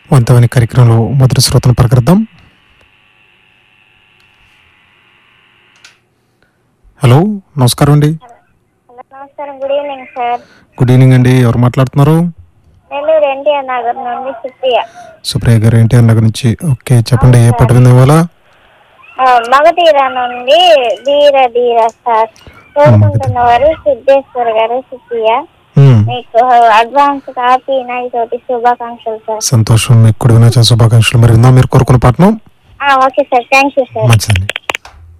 వంతవని కార్యక్రమంలో మొదటి శ్రోతను ప్రకటిద్దాం హలో నమస్కారం అండి హలో నమస్కారం good evening sir good evening అండి ఎవరు మాట్లాడుతున్నారు నెల్లూరు ఎన్టీఆర్ నగర్ నుండి సుప్రియ సుప్రియ గారు ఎన్టీఆర్ నగర్ నుంచి ఓకే చెప్పండి ఏ పాట విందాం ఇవాళ ఆ, మగధీర నుండి ధీర ధీర సార్ కోరుకుంటున్న వారు సిద్ధేశ్వర్ గారు సుప్రియ మ్మ్. మీకు అడ్వాన్స్ హ్యాపీ నైట్ తోటి శుభాకాంక్షలు సార్ సంతోషం మీకు కూడా వినాచ శుభాకాంక్షలు మరి విందాం మీరు కోరుకున్న పాటను ఆ, okay sir thank you sir మంచిదండి